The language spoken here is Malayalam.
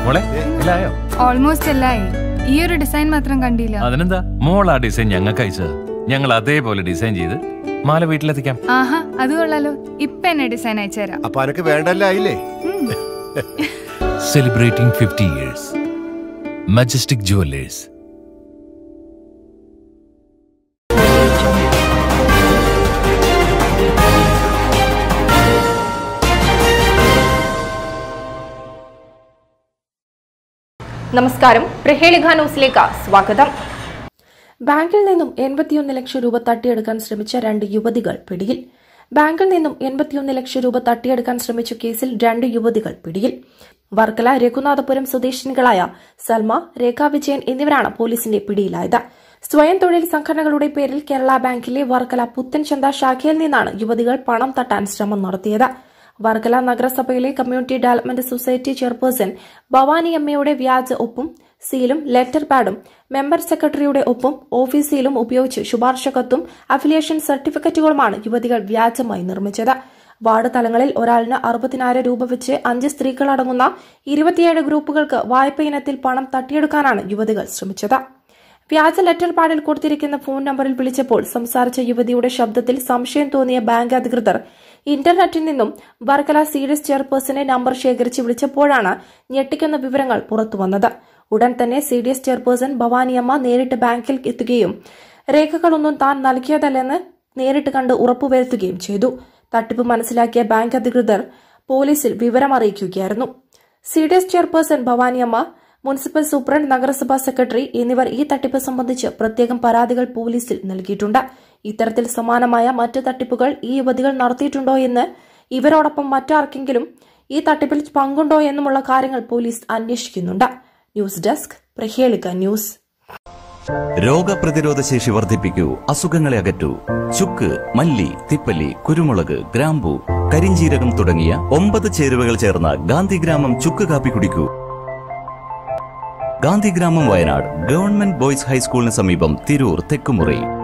മോളെ ഇല്ലായോ ഓൾമോസ്റ്റ് എല്ലായി ഈ ഒരു ഡിസൈൻ മാത്രം കണ്ടില്ല അതിനെന്താ മോൾ ആ ഡിസൈൻ ഞങ്ങൾക്ക് അയച്ചത് ഞങ്ങൾ അതേപോലെ ഡിസൈൻ ചെയ്ത് മാല വീട്ടിലെത്തിക്കാം ആഹാ അത് കൊള്ളാലോ ഇപ്പൊ എന്നെ ഡിസൈൻ അയച്ചുതരാം അപ്പൊ അനക്ക് വേണ്ടല്ലായില്ലേ celebrating fifty years majestic jewellers നമസ്കാരം പ്രഹേളിക ന്യൂസിലേക്ക് സ്വാഗതം ബാങ്കിൽ നിന്നും എൺപത്തിയൊന്ന് ലക്ഷം രൂപ തട്ടിയെടുക്കാൻ ശ്രമിച്ച രണ്ട് യുവതികൾ പിടിയിൽ ബാങ്കിൽ നിന്നും എൺപത്തിയൊന്ന് ലക്ഷം രൂപ തട്ടിയെടുക്കാൻ ശ്രമിച്ച കേസിൽ രണ്ട് യുവതികൾ പിടിയിൽ വർക്കല രഘുനാഥപുരം സ്വദേശിനികളായ സൽമ രേഖ വിജയൻ എന്നിവരാണ് പോലീസിന്റെ പിടിയിലായത് സ്വയം തൊഴിൽ സംഘടനകളുടെ പേരിൽ കേരള ബാങ്കിലെ വർക്കല പുത്തൻചന്ത ശാഖയിൽ നിന്നാണ് യുവതികൾ പണം തട്ടാൻ ശ്രമം നടത്തിയത് വർക്കല നഗരസഭയിലെ community development society chairperson Bhavani അമ്മയുടെ വ്യാജ ഒപ്പും സീലും ലെറ്റർ പാഡും മെമ്പർ സെക്രട്ടറിയുടെ ഒപ്പും ഓഫീസ് സീലും ഉപയോഗിച്ച് ശുപാർശ കത്തും അഫിലിയേഷൻ സർട്ടിഫിക്കറ്റുകളുമാണ് യുവതികൾ വ്യാജമായി നിർമ്മിച്ചത് വാർഡ് തലങ്ങളിൽ ഒരാളിന് അറുപതിനായിരം രൂപ വെച്ച് അഞ്ച് സ്ത്രീകളടങ്ങുന്ന ഇരുപത്തിയേഴ് ഗ്രൂപ്പുകൾക്ക് വായ്പ ഇനത്തിൽ പണം തട്ടിയെടുക്കാനാണ് യുവതികൾ ശ്രമിച്ചത് വ്യാജ ലെറ്റർ പാഡിൽ കൊടുത്തിരിക്കുന്ന ഫോൺ നമ്പറിൽ വിളിച്ചപ്പോൾ സംസാരിച്ച യുവതിയുടെ ശബ്ദത്തിൽ സംശയം തോന്നിയ ബാങ്ക് അധികൃതർ ഇന്റർനെറ്റിൽ നിന്നും വർക്കല സീരിയസ് ചെയർപേഴ്സന്റെ നമ്പർ ശേഖരിച്ച് വിളിച്ചപ്പോഴാണ് ഞെട്ടിക്കുന്ന വിവരങ്ങൾ പുറത്തുവന്നത് ഉടൻ തന്നെ C D S chairperson Bhavaniamma നേരിട്ട് ബാങ്കിൽ എത്തുകയും രേഖകളൊന്നും താൻ നൽകിയതല്ലെന്ന് നേരിട്ട് കണ്ട് ഉറപ്പുവരുത്തുകയും ചെയ്തു തട്ടിപ്പ് മനസ്സിലാക്കിയ ബാങ്ക് അധികൃതർ പോലീസിൽ വിവരമറിയിക്കുകയായിരുന്നു C D S chairperson Bhavaniamma municipal superintendent നഗരസഭാ സെക്രട്ടറി എന്നിവർ ഈ തട്ടിപ്പ് സംബന്ധിച്ച് പ്രത്യേകം പരാതികൾ പോലീസിൽ നൽകിയിട്ടുണ്ട് ഇത്തരത്തിൽ സമാനമായ മറ്റ് തട്ടിപ്പുകൾ ഈ യുവതികൾ നടത്തിയിട്ടുണ്ടോ എന്ന് ഇവരോടൊപ്പം മറ്റാർക്കെങ്കിലും ഈ തട്ടിപ്പിൽ പങ്കുണ്ടോ എന്നുമുള്ള കാര്യങ്ങൾ പോലീസ് അന്വേഷിക്കുന്നുണ്ട് ന്യൂസ് ഡെസ്ക് പ്രഹേളിക ന്യൂസ് രോഗപ്രതിരോധ ശേഷി വർദ്ധിപ്പിക്കൂ അസുഖങ്ങളെ അകറ്റൂ ചുക്ക് മല്ലി തിപ്പല്ലി കുരുമുളക് ഗ്രാമ്പു കരിഞ്ചീരകം തുടങ്ങിയ ഒമ്പത് ചേരുവകൾ ചേർന്ന ഗാന്ധിഗ്രാമം ചുക്ക് കാപ്പി കുടിക്കൂ ഗാന്ധിഗ്രാമം വയനാട് ഗവൺമെന്റ് ബോയ്സ് ഹൈസ്കൂളിന് സമീപം തിരൂർ തെക്കുമുറി